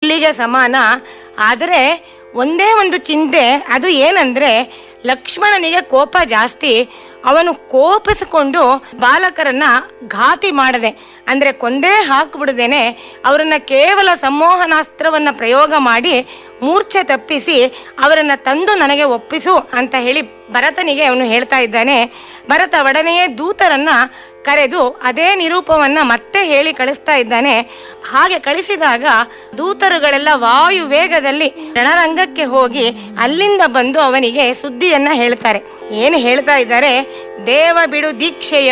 ಇಡ್ಲಿಗೆ ಸಮಾನ ಆದರೆ ಒಂದೇ ಒಂದು ಚಿಂತೆ ಅದು ಏನಂದ್ರೆ ಲಕ್ಷ್ಮಣನಿಗೆ ಕೋಪ ಜಾಸ್ತಿ ಅವನು ಕೋಪಿಸಿಕೊಂಡು ಬಾಲಕರನ್ನ ಘಾತಿ ಮಾಡದೆ ಅಂದ್ರೆ ಕೊಂದೇ ಹಾಕ್ಬಿಡದೇನೆ ಅವರನ್ನ ಕೇವಲ ಸಂಮೋಹನಾಸ್ತ್ರವನ್ನ ಪ್ರಯೋಗ ಮಾಡಿ ಮೂರ್ಛೆ ತಪ್ಪಿಸಿ ಅವರನ್ನ ತಂದು ನನಗೆ ಒಪ್ಪಿಸು ಅಂತ ಹೇಳಿ ಭರತನಿಗೆ ಅವನು ಹೇಳ್ತಾ ಇದ್ದಾನೆ ಭರತ ಒಡನೆಯೇ ದೂತರನ್ನ ಕರೆದು ಅದೇ ನಿರೂಪವನ್ನ ಮತ್ತೆ ಹೇಳಿ ಕಳಿಸ್ತಾ ಇದ್ದಾನೆ ಹಾಗೆ ಕಳಿಸಿದಾಗ ದೂತರುಗಳೆಲ್ಲ ವಾಯು ವೇಗದಲ್ಲಿ ರಣರಂಗಕ್ಕೆ ಹೋಗಿ ಅಲ್ಲಿಂದ ಬಂದು ಅವನಿಗೆ ಸುದ್ದಿಯನ್ನ ಹೇಳ್ತಾರೆ ಏನು ಹೇಳ್ತಾ ಇದ್ದಾರೆ ದೇವ ಬಿಡು ದೀಕ್ಷೆಯ